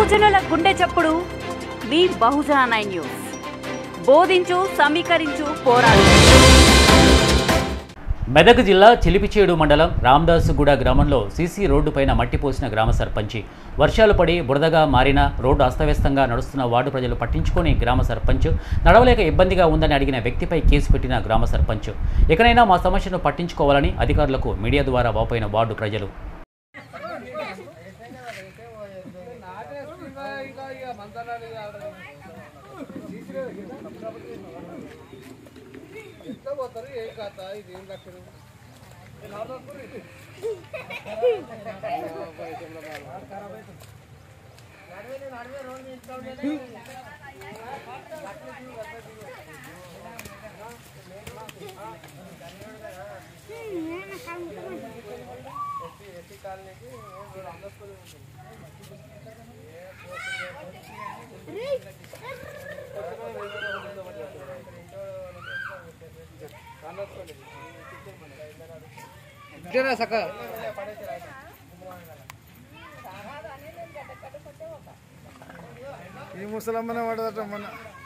బహుజనుల గుండె చప్పుడు మీ బహుజన నైన్ న్యూస్ బోధించు సమీకరించు పోరాడు మెదక్ జిల్లా చిలిపిచేడు మండలం రామదాసుగూడ గ్రామంలో సీసీ రోడ్డుపైన మట్టి పోసిన గ్రామ సర్పంచి వర్షాలు పడి బురదగా మారిన రోడ్డు అస్తవ్యస్తంగా నడుస్తున్న వార్డు ప్రజలు పట్టించుకొని గ్రామ సర్పంచ్ నడవలేక ఇబ్బందిగా ఉందని అడిగిన వ్యక్తిపై కేసు పెట్టిన గ్రామ సర్పంచ్ ఇకనైనా మా సమస్యను పట్టించుకోవాలని అధికారులకు మీడియా ద్వారా వాపోయిన వార్డు ప్రజలు ఈ ముసలమ్మనే పడదట మన